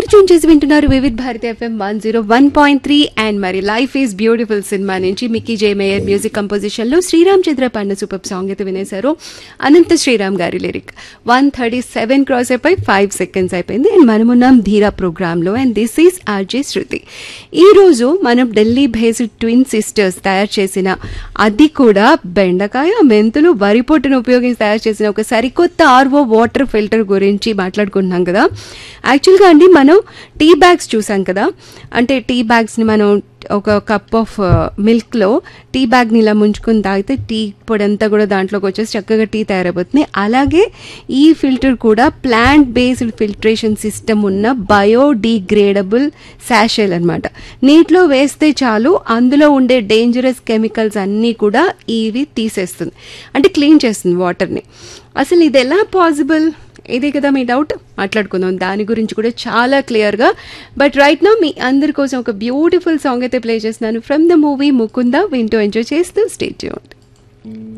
tune చేసి వింటున్నారు Vividh Bharati F M one zero one point three and మరి లైఫ్ ఈజ్ బ్యూటిఫుల్ సినిమా నుంచి Mickey J Meyer music composition లో శ్రీరామ్ చంద్ర పండ సూపర్ సాంగ్ అయితే వినేశారు అనంత శ్రీరామ్ గారి lyric one thirty seven cross అయిపోయి ఫైవ్ సెకండ్స్ అయిపోయింది అండ్ మనమున్నాం ధీరా ప్రోగ్రామ్ లో and this is R J Shruti ఈ రోజు మనం ఢిల్లీ బేస్డ్ ట్విన్ సిస్టర్స్ తయారు చేసిన అది కూడా బెండకాయ మెంతులు వరి పొట్టును ఉపయోగించి తయారు చేసిన ఒక సరికొత్త ఆర్వో వాటర్ ఫిల్టర్ గురించి మాట్లాడుకుంటున్నాం కదా యాక్చువల్గా అండి మనం టీ బ్యాగ్స్ చూసాం కదా అంటే టీ బ్యాగ్స్ని మనం ఒక కప్ ఆఫ్ మిల్క్లో టీ బ్యాగ్ని ఇలా ముంచుకుని తాగితే టీ పొడి అంతా కూడా దాంట్లోకి వచ్చేసి చక్కగా టీ తయారైపోతుంది అలాగే ఈ ఫిల్టర్ కూడా ప్లాంట్ బేస్డ్ ఫిల్టరేషన్ సిస్టమ్ ఉన్న బయోడిగ్రేడబుల్ శాషెల్ అనమాట నీటిలో వేస్తే చాలు అందులో ఉండే డేంజరస్ కెమికల్స్ అన్నీ కూడా ఇవి తీసేస్తుంది అంటే క్లీన్ చేస్తుంది వాటర్ని అసలు ఇది ఎలా పాసిబుల్ ఇదే కదా మీ డౌట్ మాట్లాడుకుందాం దాని గురించి కూడా చాలా క్లియర్గా బట్ రైట్ నో మీ అందరి కోసం ఒక బ్యూటిఫుల్ సాంగ్ అయితే ప్లే చేస్తున్నాను ఫ్రమ్ ద మూవీ ముకుంద వింటూ ఎంజాయ్ చేస్తూ స్టేట్ చేయండి